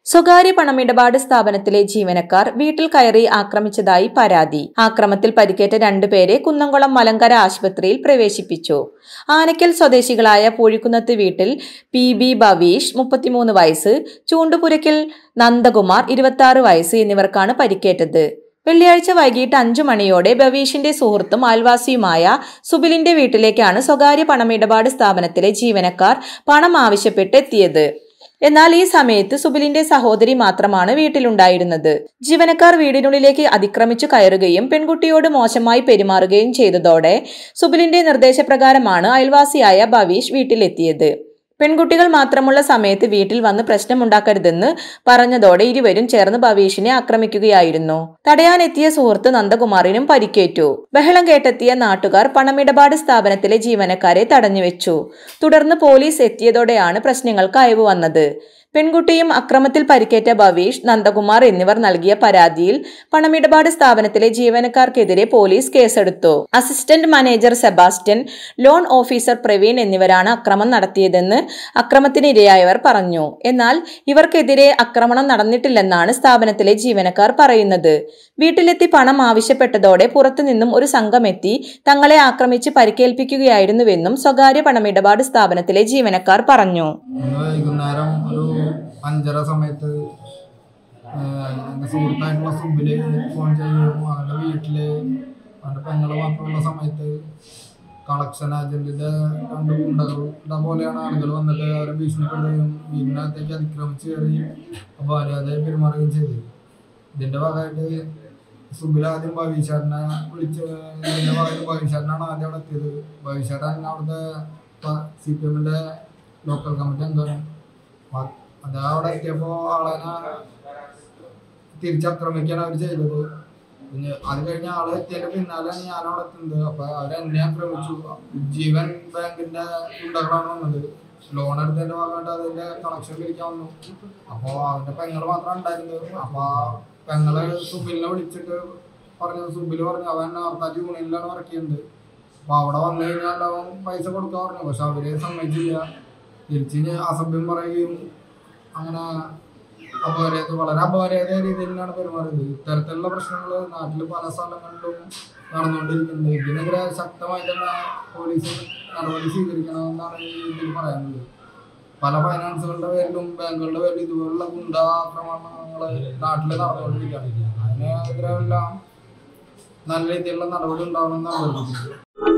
സ്വകാര്യ പണമിടപാട് സ്ഥാപനത്തിലെ ജീവനക്കാർ വീട്ടിൽ കയറി ആക്രമിച്ചതായി പരാതി ആക്രമത്തിൽ പരിക്കേറ്റ രണ്ടുപേരെ കുന്നംകുളം മലങ്കര ആശുപത്രിയിൽ പ്രവേശിപ്പിച്ചു ആനക്കൽ സ്വദേശികളായ പൂഴിക്കുന്നത്ത് വീട്ടിൽ പി ബി ഭവീഷ് മുപ്പത്തിമൂന്ന് വയസ്സ് ചൂണ്ടുപുരയ്ക്കൽ നന്ദകുമാർ ഇരുപത്തി വയസ്സ് എന്നിവർക്കാണ് പരിക്കേറ്റത് വെള്ളിയാഴ്ച വൈകിട്ട് അഞ്ചു മണിയോടെ ഭവീഷിന്റെ സുഹൃത്തും അയൽവാസിയുമായ സുബിലിന്റെ വീട്ടിലേക്കാണ് സ്വകാര്യ പണമിടപാട് സ്ഥാപനത്തിലെ ജീവനക്കാർ പണം ആവശ്യപ്പെട്ട് എത്തിയത് എന്നാൽ ഈ സമയത്ത് സുബിലിന്റെ സഹോദരി മാത്രമാണ് വീട്ടിലുണ്ടായിരുന്നത് ജീവനക്കാർ വീടിനുള്ളിലേക്ക് അതിക്രമിച്ചു കയറുകയും പെൺകുട്ടിയോട് മോശമായി പെരുമാറുകയും ചെയ്തതോടെ സുബിലിന്റെ നിർദ്ദേശപ്രകാരമാണ് അയൽവാസിയായ ഭവീഷ് വീട്ടിലെത്തിയത് പെൺകുട്ടികൾ മാത്രമുള്ള സമയത്ത് വീട്ടിൽ വന്ന് പ്രശ്നമുണ്ടാക്കരുതെന്ന് പറഞ്ഞതോടെ ഇരുവരും ചേർന്ന് ഭവീഷിനെ ആക്രമിക്കുകയായിരുന്നു തടയാനെത്തിയ സുഹൃത്ത് നന്ദകുമാറിനും പരിക്കേറ്റു ബഹളം കേട്ടെത്തിയ നാട്ടുകാർ പണമിടപാട് സ്ഥാപനത്തിലെ ജീവനക്കാരെ തടഞ്ഞുവെച്ചു തുടർന്ന് പോലീസ് എത്തിയതോടെയാണ് പ്രശ്നങ്ങൾക്ക് അയവ് വന്നത് പെൺകുട്ടിയും അക്രമത്തിൽ പരിക്കേറ്റ ഭവീഷ് നന്ദകുമാർ എന്നിവർ നൽകിയ പരാതിയിൽ പണമിടപാട് സ്ഥാപനത്തിലെ ജീവനക്കാർക്കെതിരെ പോലീസ് കേസെടുത്തു assistant manager Sebastian loan officer Praveen എന്നിവരാണ് അക്രമം നടത്തിയതെന്ന് അക്രമത്തിനിരയായവർ പറഞ്ഞു എന്നാൽ ഇവർക്കെതിരെ ആക്രമണം നടന്നിട്ടില്ലെന്നാണ് സ്ഥാപനത്തിലെ ജീവനക്കാർ പറയുന്നത് വീട്ടിലെത്തി പണം ആവശ്യപ്പെട്ടതോടെ പുറത്തുനിന്നും ഒരു സംഘം എത്തി തങ്ങളെ ആക്രമിച്ച് പരിക്കേൽപ്പിക്കുകയായിരുന്നുവെന്നും സ്വകാര്യ പണമിടപാട് സ്ഥാപനത്തിലെ ജീവനക്കാർ പറഞ്ഞു ഇന്ന് വൈകുന്നേരം ഒരു അഞ്ചര സമയത്ത് ഏഹ് എൻ്റെ സുഹൃത്തായിട്ടുള്ള സുബില് ഫോൺ ചെയ്യുകയും അവൻ്റെ വീട്ടില് അവൻ്റെ പെങ്ങള് മാത്രമുള്ള സമയത്ത് കളക്ഷൻ ഏജന്റിന്റെ രണ്ട് ഗുണ്ടകളുടെ പോലെയാണ് ആളുകൾ വന്നിട്ട് അവരെ ഭീഷണിപ്പെടുത്തുകയും വീടിനകത്തേക്ക് അതിക്രമിച്ച് കയറി അപമര്യാദയെ പെരുമാറുകയും ചെയ്തു ഇതിന്റെ ഭാഗമായിട്ട് സുബിൽ ആദ്യം ഭവിഷാരനെ വിളിച്ച് ഇതിന്റെ ഭാഗമായിട്ട് ഭവിഷാരനാണ് ആദ്യം അവിടെ എത്തിയത് ഭവിഷാരൻ അവിടുത്തെ സി പി എമ്മിന്റെ ലോക്കൽ കമ്മിറ്റി അംഗമാണ് അപ്പൊ അത് അവിടെ എത്തിയപ്പോൾ ആളെ തിരിച്ചാക്രമിക്കാണ് അവർ ചെയ്തത് പിന്നെ അത് കഴിഞ്ഞ ആള് എത്തിയതിന്റെ പിന്നാലെയാണ് ഞാൻ അവിടെ എത്തുന്നത് അപ്പൊ അവരെന്നെ ആക്രമിച്ചു ജീവൻ ബാങ്കിന്റെ ഗുണ്ടകളാണ് വന്നത് ലോൺ എടുത്തതിന്റെ ഭാഗമായിട്ട് അതിന്റെ കണക്ഷൻ പിരിക്കാൻ വന്നു അപ്പൊ അവന്റെ പെങ്ങള് മാത്രമാണ് ഉണ്ടായിരുന്നത് അപ്പൊ ആ പെങ്ങള് സുബിലിനെ വിളിച്ചിട്ട് പറഞ്ഞു സുബില് പറഞ്ഞു അവൻ ആർക്കാജ് യൂണിയനിലാണ് വർക്ക് ചെയ്യുന്നത് അപ്പൊ അവിടെ വന്നു കഴിഞ്ഞാൽ അവൻ പൈസ കൊടുക്കാൻ പറഞ്ഞു പക്ഷെ അവര് സമ്മതിച്ചില്ല തിരിച്ച് ഇനി അസഭ്യം പറയുകയും അങ്ങനെ അപമര്യാദ വളരെ അപമര്യാദ രീതിയിലാണ് പെരുമാറിയത് ഇത്തരത്തിലുള്ള പ്രശ്നങ്ങൾ നാട്ടിൽ പല സ്ഥലങ്ങളിലും നടന്നുകൊണ്ടിരിക്കുന്നത് ഇതിനെതിരെ ശക്തമായിട്ടുള്ള പോലീസ് നടപടി സ്വീകരിക്കണമെന്നാണ് ഈ ഇതിൽ പറയാനുള്ളത് പല ഫൈനാൻസുകളുടെ പേരിലും ബാങ്കുകളുടെ പേരിലും ഇതുപോലുള്ള ഗുണ്ടാക്രമണങ്ങൾ നാട്ടിൽ നടന്നുകൊണ്ടിരിക്കുകയാണ് അതിനെതിരെ എല്ലാം നല്ല രീതിയിലുള്ള നടപടി ഉണ്ടാവണമെന്നാണ് അഭ്യർത്ഥിക്കുന്നത്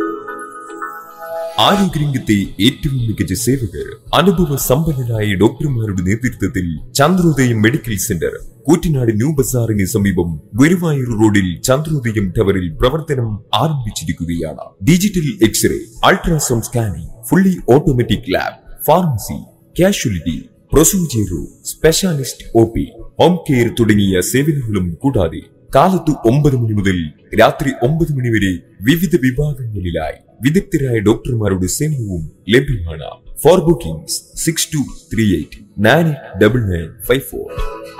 ആരോഗ്യരംഗത്തെ ഏറ്റവും മികച്ച സേവകർ അനുഭവ സമ്പന്നരായ ഡോക്ടർമാരുടെ നേതൃത്വത്തിൽ Chandrodayam medical centre Koottanad new ബസാറിന് സമീപം ഗുരുവായൂർ റോഡിൽ ചന്ദ്രോദയം ടവറിൽ പ്രവർത്തനം ആരംഭിച്ചിരിക്കുകയാണ് digital x ray ultrasound scanning fully automatic lab pharmacy casualty procedure specialist O P home care തുടങ്ങിയ സേവനങ്ങളും കൂടാതെ കാലത്ത് ഒമ്പത് മണി മുതൽ രാത്രി ഒമ്പത് മണി വരെ വിവിധ വിഭാഗങ്ങളിലായി വിദഗ്ധരായ ഡോക്ടർമാരുടെ സേവനവും ലഭ്യമാണ് for bookings six two three eight nine double nine five four